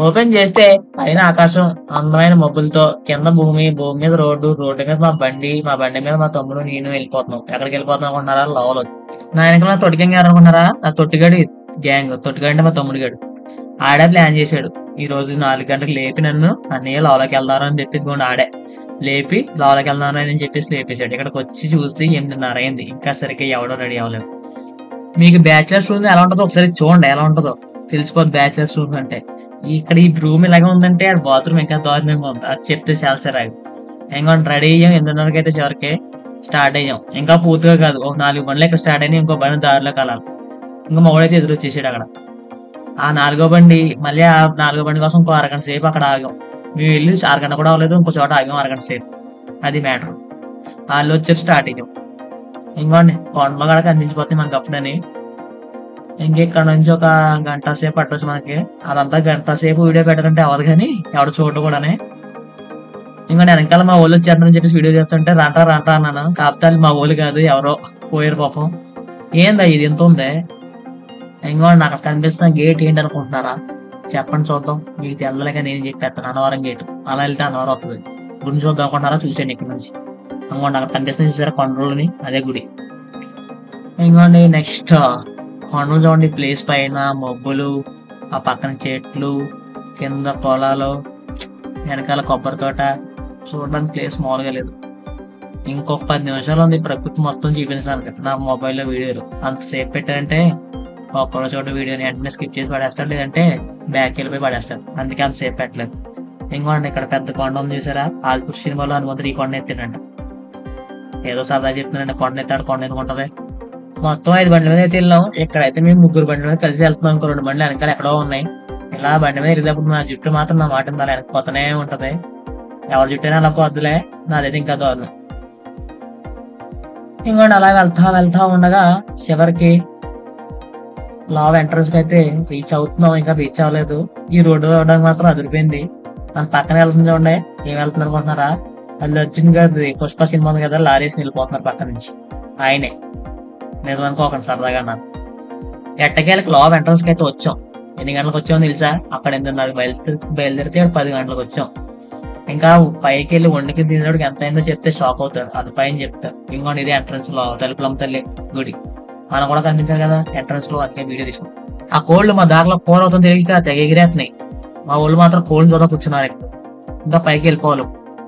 Open చేస్తే పైన ఆకాశం అందమైన మబ్బులతో కింద భూమి భూమి మీద రోడ్డు రోడ్డు మీద మా బండి మా బండి మీద మా తమ్ముడు నేను వెళ్ళిపోతున్నాం ఎక్కడికి వెళ్ళిపోతున్నాం అనుకుంటున్నారా లోవలో నా వెనకాల తొట్టిగంగా అనుకుంటున్నారా ఆ తొట్టిగాడి గ్యాంగ్ తొట్టిగాడి అంటే మా తమ్ముడు గాడు ఆడే ప్లాన్ చేశాడు ఈ రోజు నాలుగు గంటలకు లేపి నన్ను అన్నయ్య లోపలికి వెళ్దారు అని చెప్పి ఇదిగోండి ఆడే లేపి లోపలికి వెళ్దాను అని చెప్పేసి లేపేశాడు ఇక్కడికి వచ్చి చూస్తే ఎనిమిదిన్నర అయింది ఇంకా సరిగ్గా ఎవడో రెడీ అవ్వలేదు మీకు బ్యాచిలర్స్ రూమ్ ఎలా ఉంటుందో ఒకసారి చూడండి ఎలా ఉంటుందో తెలిసిపోద్ది బ్యాచిలర్స్ రూమ్ అంటే ఇక్కడ ఈ రూమ్ ఇలాగే ఉందంటే ఆ బాత్రూమ్ ఇంకా దారుణంగా ఉంది అది చెప్తే చాలా సరే ఇంకోటి రెడీ అయ్యాం ఎనిమిదిన్నరకి అయితే చివరికి స్టార్ట్ అయ్యాం ఇంకా పూర్తిగా కాదు ఒక నాలుగు బండ్లు ఇక్కడ స్టార్ట్ అయినాయి ఇంకో బండి దారిలో కలాలి ఇంకా మగడైతే ఎదురు వచ్చేసాడు అక్కడ ఆ నాలుగో బండి మళ్ళీ ఆ నాలుగో బండి కోసం ఇంకో అరగంట సేపు అక్కడ ఆగాం మేము వెళ్ళి అరగంట కూడా అవ్వలేదు ఇంకో చోట ఆగాం అరగంట సేపు అది మ్యాటర్ వాళ్ళు వచ్చారు స్టార్ట్ అయ్యాం ఇంకోండి కొండలో కూడా కనిపించిపోతుంది మనకి అప్పుడని ఇంకెక్కడ నుంచి ఒక గంట సేపు పట్టొచ్చు మనకి అదంతా గంట సేపు వీడియో పెట్టాలంటే అవ్వదు కానీ ఎవడు చూడడు కూడానే ఇంకా వెనకాల మా ఊళ్ళు వచ్చారని చెప్పేసి వీడియో చేస్తుంటే రంటా రంటా అన్నాను కాకపోతే వాళ్ళు మా ఊళ్ళు కాదు ఎవరో పోయారు పాపం ఏందా ఇది ఎంత ఉంది ఇంకోండి నాకు అక్కడ కనిపిస్తున్న గేట్ ఏంటి అనుకుంటున్నారా చెప్పండి చూద్దాం మీకు తెల్లలేక నేను చెప్పేస్తాను అన్నవరం గేట్ అలా వెళ్తే అన్నవరం వస్తుంది గుడి చూద్దాం అనుకుంటున్నారా చూసేయండి ఇక్కడ నుంచి ఇంకోండి అక్కడ కనిపిస్తుంది చూసారా కొండలని అదే గుడి ఇంకోండి నెక్స్ట్ కొండలు చూడండి ప్లేస్ పైన మబ్బులు ఆ పక్కన చెట్లు కింద పొలాలు వెనకాల కొబ్బరి తోట చూడడానికి ప్లేస్ మామూలుగా లేదు ఇంకొక పది నిమిషాలు ఉంది ప్రకృతి మొత్తం చూపించడానికి నా మొబైల్లో వీడియోలు అంతసేపు పెట్టారంటే ఒక్కడో చోట వీడియోని వెంటనే స్కిప్ చేసి పడేస్తాడు లేదంటే బ్యాక్ వెళ్ళిపోయి పడేస్తాడు అందుకే అంతసేపు పెట్టలేదు ఇంకోండి ఇక్కడ పెద్ద కొండ ఉంది చూసారా ఆల్పూర్ సినిమాలో హనుమంతుడు ఈ కొండ ఎత్తినండి ఏదో సరదా చెప్తున్నానండి కొండ ఎత్తాడు కొండ ఎందుకుంటది మొత్తం ఐదు బండ్ల మీద అయితే వెళ్ళాం ఇక్కడైతే మేము ముగ్గురు బండ్ల మీద కలిసి వెళ్తున్నాం ఇంకో రెండు బండ్లు వెనకాల ఎక్కడో ఉన్నాయి ఇలా బండి మీద వెళ్ళేటప్పుడు నా జుట్టు మాత్రం నా మాట ఉందా వెనకపోతూనే ఉంటది ఎవరి జుట్టు అయినా అలా పోద్దులే నాదైతే ఇంకా దారుణం ఇంకోటి అలా వెళ్తా వెళ్తా ఉండగా చివరికి లావ్ ఎంట్రన్స్ కి అయితే రీచ్ అవుతున్నాం ఇంకా రీచ్ అవ్వలేదు ఈ రోడ్డు అవడానికి మాత్రం అదిరిపోయింది మన పక్కన వెళ్తుంది చూడండి ఏం వెళ్తుంది అనుకుంటున్నారా అల్లు అర్జున్ గారి పుష్ప సినిమా ఉంది కదా లారీస్ వెళ్ళిపోతున్నారు పక్క నుంచి ఆయనే నిజం అనుకోకండి సరదాగా నాకు ఎట్టకేళ్ళకి లావ్ ఎంట్రన్స్ కి అయితే వచ్చాం ఎన్ని గంటలకు వచ్చామో తెలుసా అక్కడ ఎనిమిదిన్నరకు బయలుదేరి బయలుదేరితే ఇక్కడ పది గంటలకు వచ్చాం ఇంకా పైకి వెళ్ళి వండికి తినేటప్పుడు ఎంత అయిందో చెప్తే షాక్ అవుతారు అది పైన చెప్తారు ఇంకోటి ఇది ఎంట్రన్స్ లో తలుపులమ్మ తల్లి గుడి మనం కూడా కనిపించారు కదా ఎంట్రన్స్ లో అట్లే వీడియో తీసుకున్నాం ఆ కోళ్ళు మా దారిలో కూర అవుతుంది తెలియక తెగ ఎగిరేస్తున్నాయి మా ఊళ్ళు మాత్రం కోళ్ళు చూడ కూర్చున్నారు ఇక్కడ ఇంకా పైకి వెళ్ళిపోవాలి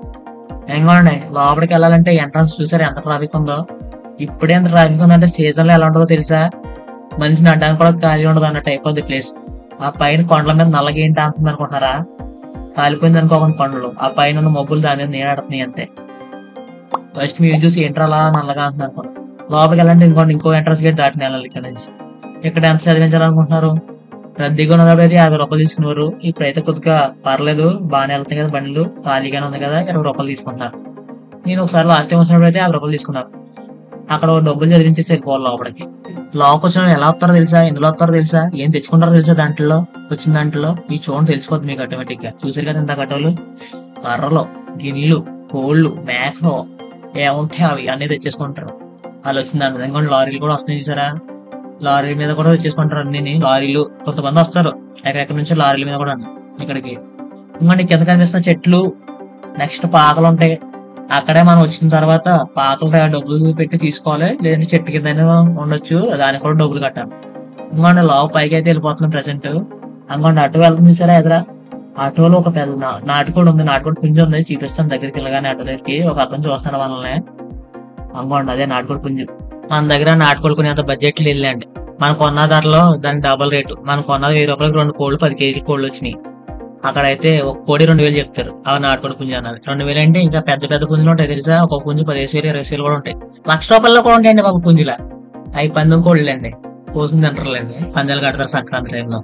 ఇంకోండి లోపలికి వెళ్ళాలంటే ఎంట్రన్స్ చూసారు ఎంత ట్రాఫిక్ ఉందో ఇప్పుడే ఎంత ట్రాఫిక్ ఉందంటే సీజన్ లో ఎలా ఉంటుందో తెలుసా మనిషిని అడ్డానికి కూడా ఖాళీ ఉండదు అన్నట్టు అయిపోద్ది ప్లేస్ ఆ పైన కొండల మీద నల్లగా ఏంటి అంటుంది అనుకుంటున్నారా కాలిపోయింది అనుకోకుండా కొండలు ఆ పైన ఉన్న మబ్బులు దాని మీద నీడాడుతున్నాయి అంతే ఫస్ట్ మేము చూసి ఏంట్రా అలా నల్లగా అంటుంది అనుకున్నాం లోపలికి వెళ్ళాలంటే ఇంకోటి ఇంకో ఎంట్రన్స్ గేట్ దాటిన వెళ్ళాలి ఇక్కడ నుంచి ఇక్కడ ఎంత చదివించాలనుకుంటున్నారు రద్దీగా ఉన్నప్పుడు అయితే యాభై రూపాయలు తీసుకున్నారు ఇప్పుడైతే కొద్దిగా పర్లేదు బాగానే వెళ్తాయి కదా బండ్లు ఖాళీగానే ఉంది కదా ఇరవై రూపాయలు తీసుకుంటారు నేను ఒకసారి లాస్ట్ టైం వచ్చినప్పుడు అయితే యాభై రూపాయలు తీసుకున్నారు అక్కడ ఓ డబ్బులు చదివించేసి వెళ్ళిపోవాలి లోపలికి లోపలికి వచ్చిన వాళ్ళు ఎలా వస్తారో తెలుసా ఎందులో వస్తారో తెలుసా ఏం తెచ్చుకుంటారో తెలుసా దాంట్లో వచ్చిన దాంట్లో ఈ చూడండి తెలిసిపోతుంది మీకు ఆటోమేటిక్ గా చూసారు కదా ఇంత కట్టలు కర్రలు గిన్నెలు కోళ్ళు మేకలు ఏముంటాయి అవి అన్ని తెచ్చేసుకుంటారు వాళ్ళు వచ్చిన దాని విధంగా లారీలు కూడా వస్తున్నాయి చూసారా లారీ మీద కూడా తెచ్చేసుకుంటారు అన్ని లారీలు కొంతమంది వస్తారు ఎక్కడెక్కడి నుంచి లారీల మీద కూడా ఇక్కడికి ఇంకోటి కింద కనిపిస్తున్న చెట్లు నెక్స్ట్ పాకలు ఉంటాయి అక్కడే మనం వచ్చిన తర్వాత పాకలు డబ్బులు పెట్టి తీసుకోవాలి లేదంటే చెట్టు కింద ఉండొచ్చు దానికి కూడా డబ్బులు కట్టాలి ఇంకోండి లావు పైకి అయితే వెళ్ళిపోతున్నాం ప్రెసెంట్ అనుకోండి అటు వెళ్తుంది సరే ఎదురా ఆటోలో ఒక పెద్ద నా- నాటుకోడి ఉంది నాటుకోడి పుంజు ఉంది చూపిస్తాను దగ్గరికి వెళ్ళగానే ఆటో దగ్గరికి ఒక అతను చూస్తాడు మనల్ని అనుకోండి అదే నాటుకోడి పుంజు మన దగ్గర నాటుకోడి కొనేంత బడ్జెట్ లేదులేండి మనం కొన్న ధరలో దానికి డబల్ రేటు మనం కొన్నది వెయ్యి రూపాయలకి రెండు కోళ్ళు పది కేజీల కోళ్ళు వచ్చినాయి అక్కడైతే ఒక కోడి రెండు వేలు చెప్తారు అవి నాటుకోడి పుంజు అన్నది రెండు వేలు అంటే ఇంకా పెద్ద పెద్ద పుంజులు ఉంటాయి తెలుసా ఒక పుంజు పదిహేను వేలు ఇరవై వేలు కూడా ఉంటాయి లక్ష రూపాయల్లో కూడా ఉంటాయండి ఒక పుంజులా అవి పందెం కోళ్ళు అండి కోసం తింటారులేండి పందాలు కడతారు సంక్రాంతి టైంలో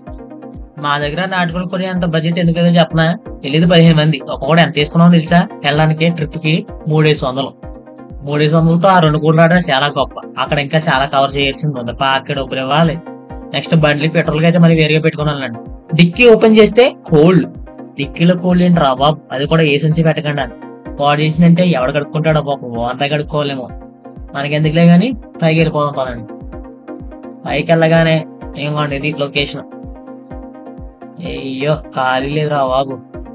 మా దగ్గర నాటుకోడి కొనే అంత బడ్జెట్ ఎందుకంటే చెప్పనా వెళ్ళేది పదిహేను మంది ఒక్కొక్కడు ఎంత తీసుకున్నామో తెలుసా వెళ్ళడానికి ట్రిప్ కి మూడేసి వందలు మూడేసి వందలతో ఆ రెండు కోట్లు ఆడడం చాలా గొప్ప అక్కడ ఇంకా చాలా కవర్ చేయాల్సింది ఉంది పార్క్ డబ్బులు ఇవ్వాలి నెక్స్ట్ బండ్లకి పెట్రోల్ కి అయితే మరి వేరుగా పెట్టుకున్నానండి డిక్కీ ఓపెన్ చేస్తే కోల్డ్ డిక్కీలో కోల్డ్ ఏంటి రా బాబు అది కూడా ఏ నుంచి పెట్టకండి అని వాడు చేసిందంటే ఎవడు కడుక్కుంటాడో పాపం వాంతా కడుక్కోవాలేమో మనకి ఎందుకులే గానీ పైకి వెళ్ళిపోదాం పదండి పైకి వెళ్ళగానే ఇంకోండి ఇది లొకేషన్ అయ్యో ఖాళీ లేదురా బాబు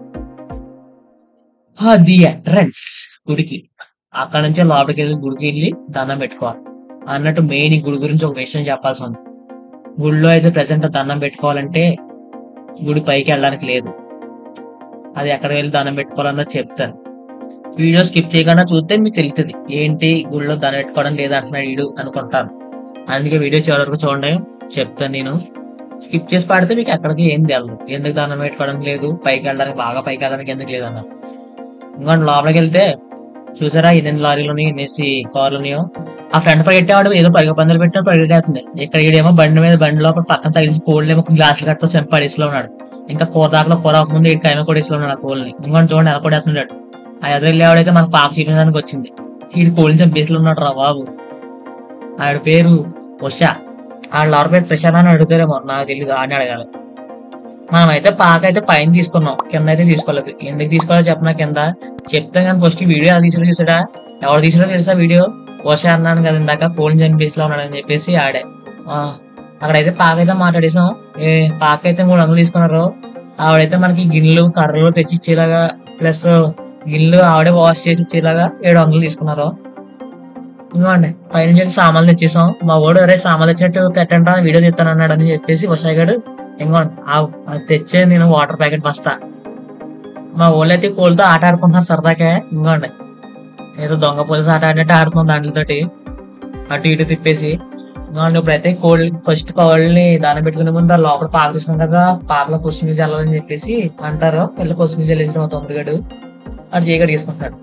అది ఎంట్రన్స్ గుడికి అక్కడ నుంచి లోపలికి వెళ్ళి గుడికి వెళ్ళి దండం పెట్టుకోవాలి అన్నట్టు మెయిన్ ఈ గుడి గురించి ఒక విషయం చెప్పాల్సి ఉంది గుడిలో అయితే ప్రజెంట్ దండం పెట్టుకోవాలంటే గుడి పైకి వెళ్ళడానికి లేదు అది ఎక్కడ వెళ్ళి దండం పెట్టుకోవాలన్నది చెప్తాను వీడియో స్కిప్ చేయకుండా చూస్తే మీకు తెలుస్తుంది ఏంటి గుడిలో దండం పెట్టుకోవడం లేదంటున్నాడు వీడు అనుకుంటాను అందుకే వీడియో చివరి వరకు చూడండి చెప్తాను నేను స్కిప్ చేసి పాడితే మీకు ఎక్కడికి ఏం తెలదు ఎందుకు దండం పెట్టుకోవడం లేదు పైకి వెళ్ళడానికి బాగా పైకి వెళ్ళడానికి ఎందుకు లేదు అన్నారు ఇంకోటి లోపలికి వెళ్తే చూసారా ఎన్ని లారీలు ఉన్నాయి ఎన్నేసి కార్లు ఉన్నాయో ఆ ఫ్రంట్ పరిగెట్టేవాడు ఏదో పరిగ పందులు పెట్టిన పరిగెట్టేస్తుంది ఇక్కడ ఈడేమో బండి మీద బండి లోపల పక్కన తగిలిసి కోళ్ళు ఏమో గ్లాసులు కట్టతో చెంపడేసిలో ఉన్నాడు ఇంకా కోతాకులో కూర ముందు ఇటు కైమ కొడేసిలో ఉన్నాడు ఆ కోళ్ళని ఇంకోటి చూడండి ఎలా కొడేస్తున్నాడు ఆ ఎదురు వెళ్ళేవాడైతే మన పాప చూపించడానికి వచ్చింది వీడు కోళ్ళని చంపేసిలో ఉన్నాడు రా బాబు ఆవిడ పేరు ఉషా ఆడ ఎవరి పేరు ప్రశాంత్ అని అడుగుతారేమో నాకు తెలియదు అని అడగాలి మనం అయితే పాక అయితే పైన తీసుకున్నాం కింద అయితే తీసుకోలేదు ఎందుకు తీసుకోవాలో చెప్పనా కింద చెప్తే కానీ ఫస్ట్ వీడియో ఎలా తీసాడో చూసాడా ఎవరు తీసాడో తెలుసా వీడియో ఓషా అన్నాను కదా ఇందాక కోల్డ్ చంపేసిలో ఉన్నాడని చెప్పేసి ఆడే ఆ, అక్కడైతే పాక అయితే మాట్లాడేసాం ఏ పాక అయితే మూడు వందలు తీసుకున్నారు ఆవిడైతే మనకి గిన్నెలు కర్రలు తెచ్చి ఇచ్చేలాగా ప్లస్ గిన్నెలు ఆవిడే వాష్ చేసి ఇచ్చేలాగా ఏడు వందలు తీసుకున్నారు ఇంకోండి పైనుంచి అయితే సామాన్లు తెచ్చేసాం మా వాడు అరే సామాన్లు తెచ్చినట్టు పెట్టండి రా, వీడియో తీస్తాను అన్నాడు అని చెప్పేసి ఉషాయ్ గారు ఇంకోండి ఆ- అది తెచ్చే నేను వాటర్ ప్యాకెట్ బస్తా మా వాళ్ళు అయితే కోళ్ళతో ఆట ఆడుకుంటున్నారు సరదాకే ఇంకోండి ఏదో దొంగ పోలీసు ఆట ఆడినట్టు ఆడుతున్నాం దాంట్లతోటి అటు ఇటు తిప్పేసి ఇంకోండి ఇప్పుడైతే కోళ్ళు ఫస్ట్ కోళ్ళని దాని పెట్టుకునే ముందు ఆ లోపల పాక తీసుకున్నాం కదా పాకలో పసుపు చల్లాలని చెప్పేసి అంటారు వెళ్ళి పసుపు చల్లించిన మా తమ్ముడు గడు అటు చేయగడు తీసుకుంటాడు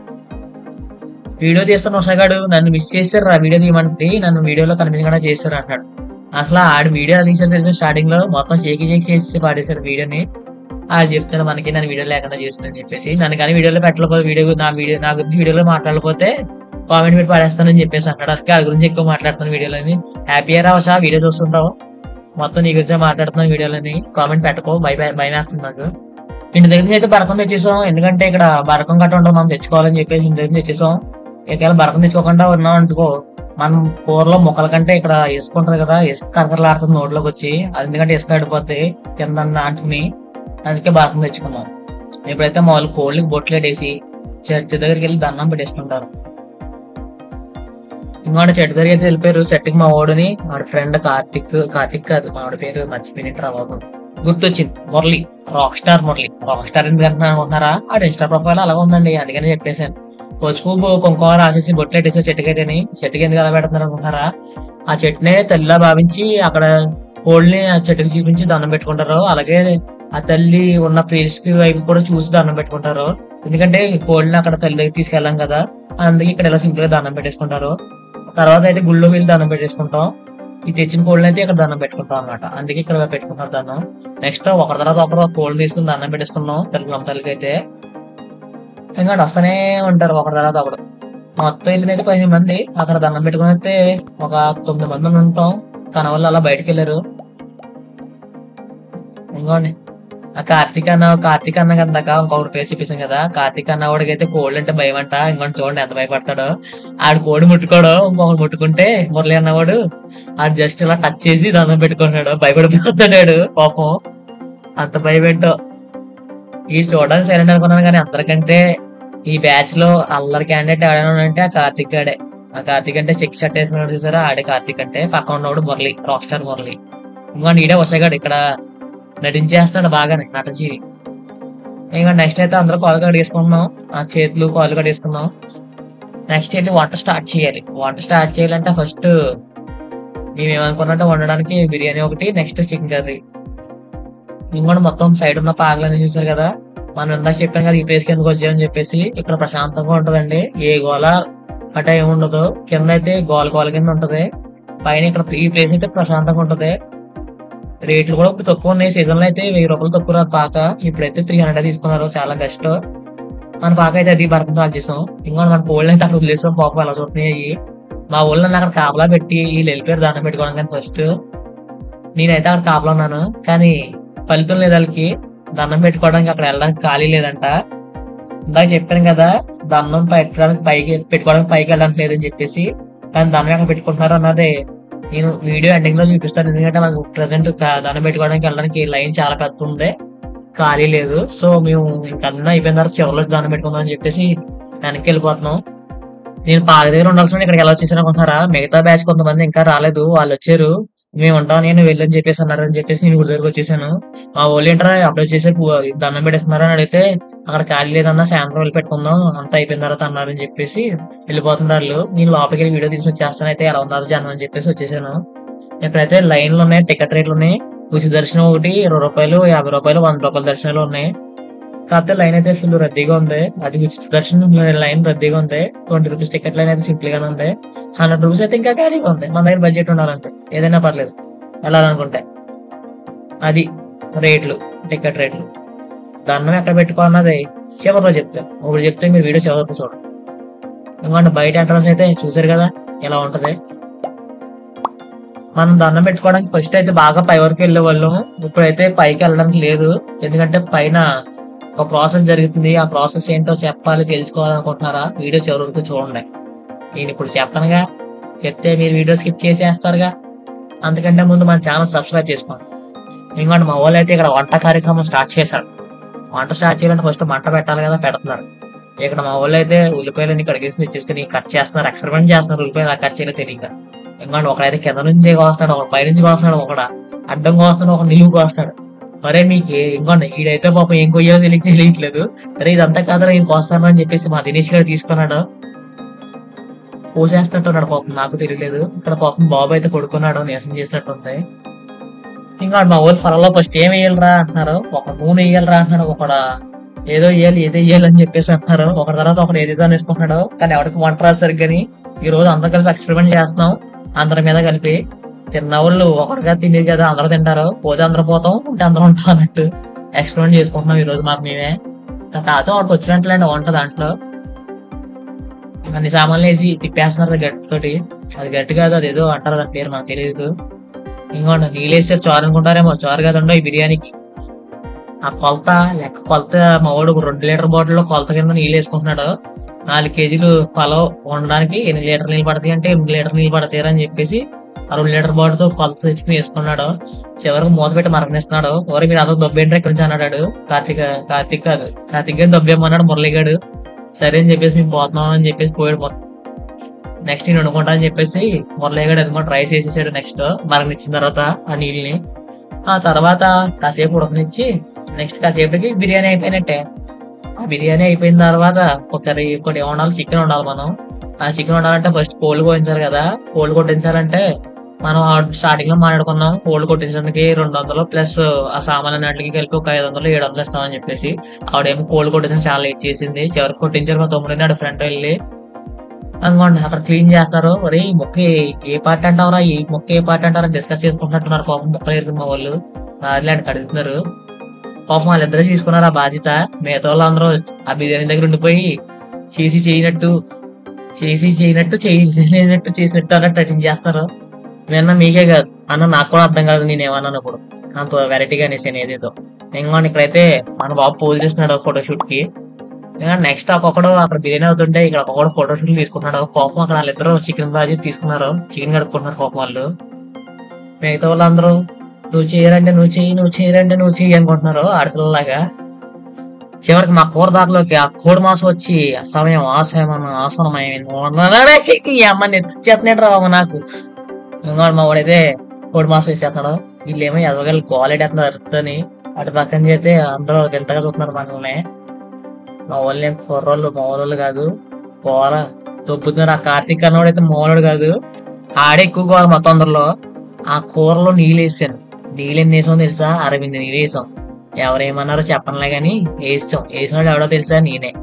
వీడియో తీస్తున్న ఉషగాడు నన్ను మిస్ చేశారు రా వీడియో తీయమంటే నన్ను వీడియోలో కనిపించకుండా చేశారు అంటాడు అసలు ఆడు వీడియో తీసాడు తెలిసిన స్టార్టింగ్ లో మొత్తం షేకి షేకి చేసి పాడేశాడు వీడియోని ఆ చెప్తాను మనకి నన్ను వీడియో లేకుండా చేస్తుందని చెప్పేసి నన్ను కానీ వీడియోలో పెట్టలేకపోతే వీడియో నా వీడియో నా గురించి వీడియోలో మాట్లాడకపోతే కామెంట్ పెట్టి పాడేస్తానని చెప్పేసి అంటాడు అందుకే ఆ గురించి ఎక్కువ మాట్లాడుతాను వీడియోలోని హ్యాపీ రా ఉషా వీడియో చూస్తుంటావు మొత్తం నీ గురించే మాట్లాడుతున్నాను వీడియోలోని కామెంట్ పెట్టుకో భయ భయ- భయం వేస్తుంది నాకు ఇంటి దగ్గర నుంచి అయితే బరకం తెచ్చేసాం ఎందుకంటే ఇక్కడ బరకం గట్ట ఉండదు మనం తెచ్చుకోవాలని చెప్పేసి ఇంటి దగ్గర నుంచి తెచ్చేసాం ఒకవేళ బరకం తెచ్చుకోకుండా ఉన్నాం అనుకో మనం కూరలో మొక్కల కంటే ఇక్కడ ఇసుక ఉంటది కదా ఇసుక కరకరలాడుతుంది నోట్లోకి వచ్చి అది ఎందుకంటే ఇసుక అడిపోతే కింద అంటుని అందుకే బరకం తెచ్చుకున్నాం ఇప్పుడైతే మామూలు కోళ్ళకి బొట్లు వేసి చెట్టు దగ్గరికి వెళ్ళి దండం పెట్టేసుకుంటారు ఇంకోటి చెట్టు దగ్గరికి అయితే వెళ్ళిపోయారు చెట్టుకి మా ఓడుని వాడి ఫ్రెండ్ కార్తిక్ కార్తిక్ కాదు మా వాడి పేరు మర్చిపోయినట్టు బాబు గుర్తొచ్చింది Murali rock star Murali rock star ఎందుకంటే అనుకుంటున్నారా ఆ ఇన్స్టా ప్రొఫైల్ అలాగే ఉందండి అందుకని చెప్పేశాను పసుపు బొ- కుంకుమ రాసేసి బొట్లు పెట్టేసి చెట్టుకైతేని చెట్టుకి ఎందుకు అలా పెడుతున్నారు అనుకుంటారా ఆ చెట్టునే తల్లిలా భావించి అక్కడ కోళ్ళని ఆ చెట్టుకి చూపించి దండం పెట్టుకుంటారు అలాగే ఆ తల్లి ఉన్న ప్లేస్ కి వైపు కూడా చూసి దండం పెట్టుకుంటారు ఎందుకంటే కోళ్ళని అక్కడ తల్లి దగ్గర తీసుకెళ్ళాం కదా అందుకే ఇక్కడ ఇలా సింపుల్ గా దండం పెట్టేసుకుంటారు తర్వాత అయితే గుళ్ళో వెళ్ళి దండం పెట్టేసుకుంటాం ఈ తెచ్చిన కోళ్ళని అయితే ఇక్కడ దండం పెట్టుకుంటాం అన్నమాట అందుకే ఇక్కడ పెట్టుకుంటారు దండం నెక్స్ట్ ఒకరి తర్వాత ఒకరు కోళ్ళు తీసుకుని దండం పెట్టేసుకున్నాం తెలుగు తల్లికి అయితే ఇంకా వస్తూనే ఉంటారు ఒకరి తర్వాత ఒకడు మొత్తం వెళ్ళినైతే పదిహేను మంది అక్కడ దండం పెట్టుకుని అయితే ఒక తొమ్మిది మంది ఉంటాం తన వాళ్ళు అలా బయటకు వెళ్ళారు ఇంకోండి ఆ కార్తీక్ అన్న కార్తీక్ అన్న కదాక ఇంకొకటి పేరు చెప్పేసాం కదా కార్తీక్ అన్న వాడికి అయితే కోళ్ళు అంటే భయం అంట ఇంకోటి చూడండి ఎంత భయపడతాడో ఆడు కోడి ముట్టుకోడు ఇంకొకటి ముట్టుకుంటే మురళి అన్నవాడు ఆడు జస్ట్ ఇలా టచ్ చేసి దండం పెట్టుకుంటాడు భయపడిపోతాడు పాపం అంత భయపెట్టో ఈ చూడడానికి సైలెంట్ అనుకున్నాను కానీ అందరికంటే ఈ బ్యాచ్ లో అల్లరి క్యాండిడేట్ ఎవరైనా అంటే ఆ కార్తీక్ గాడే ఆ కార్తీక్ అంటే చెక్ షర్ట్ వేసుకున్నాడు చూసారా ఆడే కార్తీక్ అంటే పక్కన ఉన్నవాడు మురళి రాక్ స్టార్ మురళి ఇంకోటి ఈడే వసగాడు ఇక్కడ నటించేస్తాడు బాగానే నటచి ఇంకా నెక్స్ట్ అయితే అందరూ కాలు కడిగేసుకుంటున్నాం ఆ చేతులు కాలు కడిగేసుకున్నాం నెక్స్ట్ అయితే వంట స్టార్ట్ చేయాలి వంట స్టార్ట్ చేయాలంటే ఫస్ట్ మేము ఏమనుకున్నట్టు వండడానికి బిర్యానీ ఒకటి నెక్స్ట్ చికెన్ కర్రీ ఇంకోటి మొత్తం సైడ్ ఉన్న పాకలన్నీ చూసారు కదా మనం ఇందాక చెప్పాం కదా ఈ ప్లేస్ కి ఎందుకు వచ్చాయని చెప్పేసి ఇక్కడ ప్రశాంతంగా ఉంటదండి ఏ గోల అట ఏముండదు కింద అయితే గోల గోల కింద ఉంటది పైన ఇక్కడ ఈ ప్లేస్ అయితే ప్రశాంతంగా ఉంటది రేట్లు కూడా ఇప్పుడు తక్కువ ఉన్నాయి సీజన్ లో అయితే వెయ్యి రూపాయలు తక్కువ రాదు పాక ఇప్పుడైతే త్రీ హండ్రెడ్ తీసుకున్నారు చాలా బెస్ట్ మన పాక అయితే అది బరకం కాల్ చేసాం ఇంకోటి మన కోళ్ళు అయితే అక్కడ వదిలేసాం పాపం అలా చూస్తున్నాయి అయ్యి మా ఊళ్ళో నన్ను అక్కడ కాపలా పెట్టి వీళ్ళు వెళ్ళిపోయారు దాన్ని పెట్టుకోవడం కానీ ఫస్ట్ నేనైతే అక్కడ కాపలా ఉన్నాను కానీ ఫలితం లేదు వాళ్ళకి దండం పెట్టుకోవడానికి అక్కడ వెళ్ళడానికి ఖాళీ లేదంట ఇందాక చెప్పాను కదా దండం పెట్టడానికి పైకి పెట్టుకోవడానికి పైకి వెళ్ళడానికి లేదని చెప్పేసి కానీ దండం ఎక్కడ పెట్టుకుంటున్నారు అన్నది నేను వీడియో ఎండింగ్ లో చూపిస్తాను ఎందుకంటే మాకు ప్రజెంట్ దండం పెట్టుకోవడానికి వెళ్ళడానికి లైన్ చాలా పెద్ద ఉంది ఖాళీ లేదు సో మేము ఇంకా అన్నీ అయిపోయిన తర్వాత చివరిలో దండం పెట్టుకుందాం అని చెప్పేసి వెనక్కి వెళ్ళిపోతున్నాం నేను పాక దగ్గర ఉండాల్సిన ఇక్కడికి ఎలా వచ్చేసాను అనుకుంటున్నారా మిగతా బ్యాచ్ కొంతమంది ఇంకా రాలేదు వాళ్ళు వచ్చారు మేము ఉంటాం నేను వెళ్ళని చెప్పేసి అన్నారు అని చెప్పేసి నేను గుడి దగ్గరకు వచ్చేసాను మా వాళ్ళు ఏంటారా అప్పుడు వచ్చేసి దండం పెట్టేస్తున్నారు అని అడిగితే అక్కడ ఖాళీ లేదన్నా సాయంత్రం వెళ్ళి పెట్టుకుందాం అంతా అయిపోయిన తర్వాత అన్నారు అని చెప్పేసి వెళ్ళిపోతున్నారు వాళ్ళు. నేను లోపలికి వెళ్ళి వీడియో తీసుకొని వచ్చేస్తాను అయితే ఎలా ఉన్నారు జనం అని చెప్పేసి వచ్చేసాను ఇక్కడైతే లైన్లు ఉన్నాయి టికెట్ రేట్లు ఉన్నాయి ఉచిత దర్శనం ఒకటి ఇరవై రూపాయలు యాభై రూపాయలు వంద రూపాయల దర్శనాలు ఉన్నాయి కాకపోతే లైన్ అయితే ఫుల్ రద్దీగా ఉంది అది ఉచిత దర్శనం లైన్ రద్దీగా ఉంది ట్వంటీ రూపీస్ టికెట్ లైన్ అయితే సింపుల్ గానే ఉంది హండ్రెడ్ రూపీస్ అయితే ఇంకా ఖాళీగా ఉంది మన దగ్గర బడ్జెట్ ఉండాలంటే ఏదైనా పర్లేదు వెళ్ళాలనుకుంటే అది రేట్లు టికెట్ రేట్లు దండం ఎక్కడ పెట్టుకోన్నది చివరిలో చెప్తాను ఇప్పుడు చెప్తే మీరు వీడియో చివరికి చూడండి ఎందుకంటే బయట ఎంట్రన్స్ అయితే చూసారు కదా ఎలా ఉంటది మనం దండం పెట్టుకోవడానికి ఫస్ట్ అయితే బాగా పై వరకు వెళ్ళే వాళ్ళం ఇప్పుడైతే పైకి వెళ్ళడానికి లేదు ఎందుకంటే పైన ఒక ప్రాసెస్ జరుగుతుంది ఆ ప్రాసెస్ ఏంటో చెప్పాలి తెలుసుకోవాలనుకుంటున్నారా వీడియో చివరి వరకు చూడండి నేను ఇప్పుడు చెప్తానుగా చెప్తే మీరు వీడియో స్కిప్ చేసేస్తారుగా అంతకంటే ముందు మన ఛానల్ సబ్స్క్రైబ్ చేసుకోండి ఎందుకంటే మా వాళ్ళు అయితే ఇక్కడ వంట కార్యక్రమం స్టార్ట్ చేశారు వంట స్టార్ట్ చేయాలంటే ఫస్ట్ మంట పెట్టాలి కదా పెడుతున్నారు ఇక్కడ మా వాళ్ళు అయితే ఉల్లిపాయలు కడిగేసి తెచ్చేసుకుని కట్ చేస్తున్నారు ఎక్స్పెరిమెంట్ చేస్తున్నారు ఉల్లిపాయలు కట్ చేయలేదు తెలియక ఎందుకంటే ఒకడైతే కింద నుంచి కోస్తాడు ఒక పై నుంచి కోస్తాడు ఒకడ అడ్డం కోస్తాడు ఒక నిలువు కోస్తాడు మరే మీకు ఇంకోండి ఈడైతే పాపం ఏం కొయ్యాలో తెలియక తెలియట్లేదు అరే ఇదంతా కాదురా నేను కోస్తాను అని చెప్పేసి మా దినేష్ గారు తీసుకున్నాడు పోసేస్తున్నట్టున్నాడు పాపం నాకు తెలియలేదు ఇక్కడ పాపం బాబు అయితే పడుకున్నాడు నీరసం చేసినట్టుంది ఇంకా మా ఊరు ఫలంలో ఫస్ట్ ఏం వేయాలరా అంటున్నారు ఒక నూనె వేయాలరా అంటున్నాడు ఒకడ ఏదో వేయాలి ఏదో వేయాలి అని చెప్పేసి అంటున్నారు ఒక తర్వాత ఒకడు ఏదేదో అనేసుకుంటున్నాడు కానీ ఎవరికి వంట రాదు సరిగ్గాని ఈ రోజు అందరం కలిపి ఎక్స్పెరిమెంట్ చేస్తున్నాం అందరి మీద కలిపి తిన్న వాళ్ళు ఒకటిగా తినేది కదా అందరూ తింటారు పోతే అందరూ పోతాం ఉంటే అందరూ ఉంటాం అన్నట్టు ఎక్స్పెరిమెంట్ చేసుకుంటున్నాం ఈ రోజు మాకు మేమే తాత వాడికి వచ్చినట్లండి వంట దాంట్లో అన్ని సామాన్లు వేసి తిప్పేస్తున్నారు గట్టితోటి అది గట్టి కాదు అది ఏదో అంటారు దాని పేరు నాకు తెలియదు ఇంకోండి నీళ్ళు వేసారు చారు అనుకుంటారేమో చారు కదండో ఈ బిర్యానీకి ఆ కొలత లెక్క కొలత మా వాడు ఒక రెండు లీటర్ బాటిల్ లో కొలత కింద నీళ్ళు వేసుకుంటున్నాడు నాలుగు కేజీలు పలావ్ వండడానికి ఎన్ని లీటర్ నీళ్ళు పడతాయి అంటే ఎనిమిది లీటర్ నీళ్ళు పడతాయి అని చెప్పేసి ఆ రెండు లీటర్ బాటిల్ తో కొలత తెచ్చుకుని వేసుకున్నాడు చివరికి మూత పెట్టి మరణిస్తున్నాడు ఎవరు మీరు అదో దొబ్బేంటి ఇక్కడ నుంచి అన్నాడు కార్తీక్ కార్తీక్ కాదు కార్తీక్ గారు దొబ్బేమన్నాడు మురళిగాడు సరే అని చెప్పేసి మేము పోతున్నాం అని చెప్పేసి పోయాడు మొత్తం నెక్స్ట్ నేను వండుకుంటా అని చెప్పేసి మురళిగాడు అది రైస్ వేసేసాడు నెక్స్ట్ మరణించిన తర్వాత ఆ నీళ్ళని ఆ తర్వాత కాసేపు ఉడకనిచ్చి నెక్స్ట్ కాసేపటికి బిర్యానీ అయిపోయినట్టే ఆ బిర్యానీ అయిపోయిన తర్వాత ఒక కర్రీ ఒకటి ఏం వండాలి చికెన్ వండాలి మనం ఆ చికెన్ వండాలంటే ఫస్ట్ కోళ్ళు కోయించాలి కదా కోళ్ళు కొట్టించాలంటే మనం స్టార్టింగ్ లో మాట్లాడుకున్నాం కోళ్ళు కొట్టించడానికి రెండు వందలు ప్లస్ ఆ సామాన్ అన్నిటికి కలిపి ఒక ఐదు వందలు ఏడు వందలు ఇస్తామని చెప్పేసి ఆవిడేమో కోళ్ళు కొట్టించడం చాలా లేట్ చేసింది చివరికి కొట్టించారు మా తమ్ముడు నాడు ఫ్రెండ్ వెళ్ళి అనుకోండి అక్కడ క్లీన్ చేస్తారు మరి ఈ మొక్క ఏ- ఏ పార్ట్ అంటారా ఈ మొక్క ఏ పార్ట్ అంటారా డిస్కస్ చేసుకుంటున్నట్టున్నారు పాపం మొక్కలు ఎరుగు మా వాళ్ళు ఇలాంటి కడుగుతున్నారు పాపం వాళ్ళిద్దరూ తీసుకున్నారు ఆ బాధ్యత మిగతా వాళ్ళందరూ ఆ బిర్యానీ దగ్గర ఉండిపోయి చేసి చేయనట్టు చేసి చేయనట్టు చేయనట్టు చేసినట్టు అన్నట్టు అటెండ్ చేస్తారు విన్న మీకే కాదు అన్న నాకు కూడా అర్థం కాదు నేను ఏమన్నాను ఇప్పుడు అంత వెరైటీగా అనేసాను ఏదేదో ఇంకోండి ఇక్కడైతే మన బాబు పోజ్ చేస్తున్నాడు ఫోటోషూట్ కి నెక్స్ట్ ఒక్కొక్కడు అక్కడ బిర్యానీ అవుతుంటే ఇక్కడ ఒక్కొక్కడు ఫోటో షూట్ తీసుకున్నాడు కోపం అక్కడ వాళ్ళిద్దరు చికెన్ బాజీ తీసుకున్నారు చికెన్ కడుక్కున్నారు కోపం వాళ్ళు మిగతా వాళ్ళందరూ నువ్వు చేయరంటే నువ్వు చెయ్యి నువ్వు చేయరంటే నువ్వు చెయ్యి అనుకుంటున్నారు ఆడపిల్లలాగా చివరికి మా కూర దారిలోకి ఆ కోడి మాసం వచ్చి సమయం ఆశయం ఆసనమైంది ఈ అమ్మ నెత్తిచ్చేస్తున్నాడు రా బాబు నాకు ఇంకోటి మా వాడైతే కోడి మాసం వేసేస్తున్నాడు వీళ్ళేమో ఎదగలు గోలెడేస్తున్నారు అరుతని అటు పక్కన చేస్తే అందరూ వింతగా చూస్తున్నారు మనల్ని మా వాళ్ళు ఏం కుర్రోళ్ళు మామూలు కాదు గోల దొబ్బుతున్నారు ఆ కార్తీక్ అన్నవాడు అయితే మామూలు కాదు ఆడే ఎక్కువ గోల మొత్తం అందరిలో ఆ కూరలో నీళ్ళు వేసాను నీళ్ళు ఎన్ని వేసాం తెలుసా అరవింద్ నీళ్ళు వేసాం ఎవరేమన్నారో చెప్పనులే గాని వేసాం వేసినాడు ఎవడో తెలుసా నేనే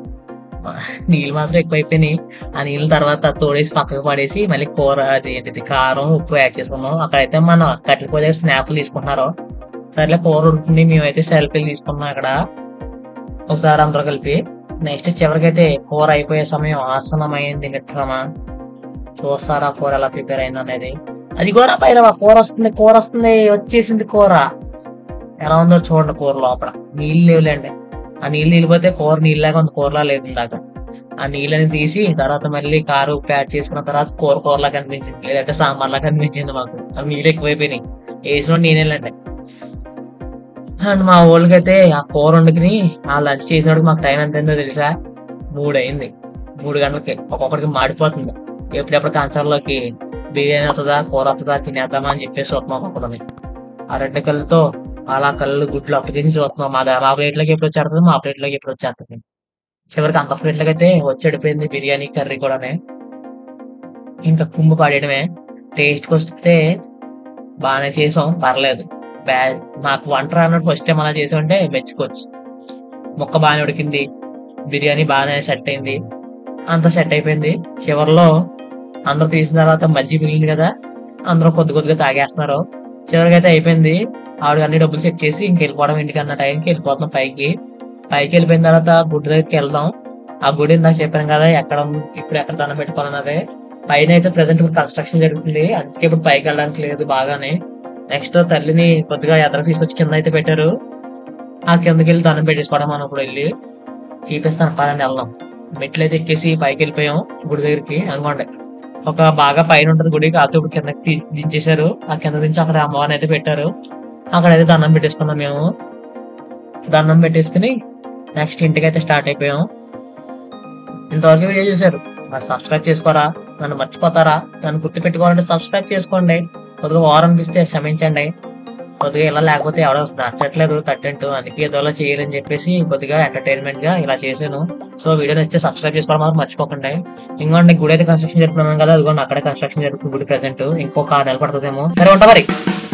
నీళ్ళు మాత్రం ఎక్కువైపోయినాయి ఆ నీళ్ళ తర్వాత తోడేసి పక్కకు పడేసి మళ్ళీ కూర అది ఏంటిది కారం ఉప్పు యాడ్ చేసుకున్నాం అక్కడైతే మన కట్టెల పొయ్యి దగ్గర స్నాప్లు తీసుకుంటున్నారు సర్లే కూర ఉడుకుతుంది మేమైతే సెల్ఫీలు తీసుకున్నాం అక్కడ ఒకసారి అందరూ కలిపి నెక్స్ట్ చివరికైతే కూర అయిపోయే సమయం ఆసనమైంది మిత్రమా చూస్తారా కూర ఎలా ప్రిపేర్ అయింది అనేది అది కూర పైన కూర వస్తుంది కూర వస్తుంది వచ్చేసింది కూర ఎలా ఉందో చూడండి కూర లోపల నీళ్ళు లేవులేండి ఆ నీళ్ళు నిలిపోతే కూర నీళ్ళలాగా ఉంది కూరలా లేదు ఇందాక ఆ నీళ్ళని తీసి తర్వాత మళ్ళీ కారు ఉప్పు యాడ్ చేసుకున్న తర్వాత కూర కూరలా కనిపించింది లేదంటే సాంబార్లా కనిపించింది మాకు ఆ నీళ్ళు ఎక్కువైపోయినాయి వేసిన నీళ్ళండి అండ్ మా వాళ్ళకైతే ఆ కూర వండుకుని ఆ లంచ్ చేసినప్పుడు మాకు టైం ఎంత అయిందో తెలుసా మూడు అయింది మూడు గంటలకి ఒక్కొక్కడికి మాడిపోతుంది ఎప్పుడెప్పుడు కంచంలోకి బిర్యానీ వస్తుందా కూర వస్తుందా తినేద్దామా అని చెప్పేసి చూస్తున్నాం ఒక్కొక్కరిని ఆ రెండు కళ్ళతో అలా కళ్ళు గుడ్లు అప్పగించి చూస్తున్నాం మా దా- మా ప్లేట్ లోకి ఎప్పుడు వచ్చేస్తుంది మా ప్లేట్ లోకి ఎప్పుడు వచ్చేస్తుంది చివరికి అంత ప్లేట్ లోకి అయితే వచ్చేడిపోయింది బిర్యానీ కర్రీ కూడానే ఇంకా కుమ్ము పడేయడమే టేస్ట్ వస్తే బాగానే చేసాం పర్లేదు బ్యా నాకు వంట రానట్టు ఫస్ట్ టైం అలా చేసి ఉంటే మెచ్చుకోవచ్చు ముక్క బాగానే ఉడికింది బిర్యానీ బాగానే సెట్ అయింది అంతా సెట్ అయిపోయింది చివరిలో అందరూ తీసిన తర్వాత మజ్జి మిగిలింది కదా అందరూ కొద్ది కొద్దిగా తాగేస్తున్నారు చివరికి అయితే అయిపోయింది ఆవిడ అన్ని డబ్బులు సెట్ చేసి ఇంక వెళ్ళిపోవడం ఇంటికి అన్న టైంకి వెళ్ళిపోతున్నాం పైకి పైకి వెళ్ళిపోయిన తర్వాత గుడి దగ్గరికి వెళ్దాం ఆ గుడి ఇందాక చెప్పాను కదా ఎక్కడ ఉంది, ఇప్పుడు ఎక్కడ దండం పెట్టుకోవాలన్నదే పైన అయితే ప్రజెంట్ కన్స్ట్రక్షన్ జరుగుతుంది అందుకే ఇప్పుడు పైకి వెళ్ళడానికి లేదు బాగానే నెక్స్ట్ తల్లిని కొద్దిగా ఎదర తీసుకొచ్చి కింద అయితే పెట్టారు ఆ కిందకి వెళ్ళి దండం పెట్టేసుకోవడం మనం ఇప్పుడు వెళ్ళి చూపిస్తాను పదండి వెళ్దాం మెట్లు అయితే ఎక్కేసి పైకి వెళ్ళిపోయాం గుడి దగ్గరికి అనుకోండి ఒక బాగా పైన ఉంటుంది గుడి కాకపోతే ఇప్పుడు కిందకి తీ- దించేశారు ఆ కింద దించి అక్కడ అమ్మవారిని అయితే పెట్టారు అక్కడ అయితే దండం పెట్టేసుకున్నాం మేము దండం పెట్టేసుకుని నెక్స్ట్ ఇంటికి అయితే స్టార్ట్ అయిపోయాం ఇంతవరకు వీడియో చూశారు మరి సబ్స్క్రైబ్ చేసుకోరా నన్ను మర్చిపోతారా నన్ను గుర్తు పెట్టుకోవాలంటే సబ్స్క్రైబ్ చేసుకోండి కొద్దిగా వారం అనిపిస్తే క్షమించండి కొద్దిగా ఇలా లేకపోతే ఎవడో నచ్చట్లేదు కంటెంట్ అందుకే ఏదోలా చేయాలని చెప్పేసి కొద్దిగా ఎంటర్టైన్మెంట్ గా ఇలా చేశాను సో వీడియో నచ్చితే సబ్స్క్రైబ్ చేసుకోవడం మాత్రం మర్చిపోకండి ఇంకోండి గుడి అయితే కన్స్ట్రక్షన్ జరుగుతున్నాను కదా అదిగోండి అక్కడే కన్స్ట్రక్షన్ జరుగుతుంది గుడి ప్రెసెంట్ ఇంకొక ఆరు నెలలు పడుతుందేమో సరే ఉంటా మరి